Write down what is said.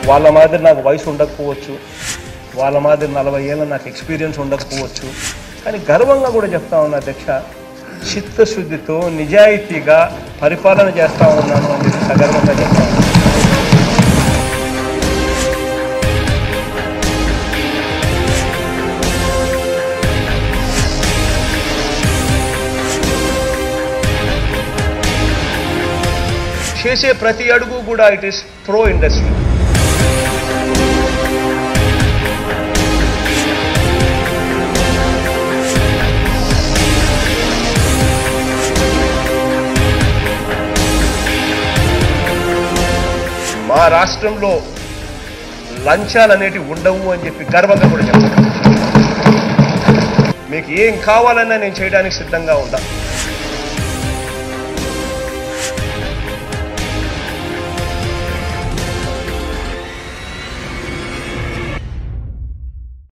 వాళ్ళ మాదిరి నాకు వయసు ఉండకపోవచ్చు వాళ్ళ మాదిరి నలభై ఏళ్ళ నాకు ఎక్స్పీరియన్స్ ఉండకపోవచ్చు కానీ గర్వంగా కూడా చెప్తా ఉన్నా అధ్యక్ష చిత్తశుద్ధితో నిజాయితీగా పరిపాలన చేస్తా ఉన్నాను అని చెప్పి సగర్వంగా చెప్తా ఉన్నాను చేసే ప్రతి అడుగు కూడా ఇట్ ఈస్ ప్రో ఇండస్ట్రీ మా రాష్ట్రంలో లంచాలు అనేటివి ఉండవు అని చెప్పి గర్వంగా కూడా చెప్తాను మీకు ఏం కావాలన్నా నేను చేయడానికి సిద్ధంగా ఉంటాను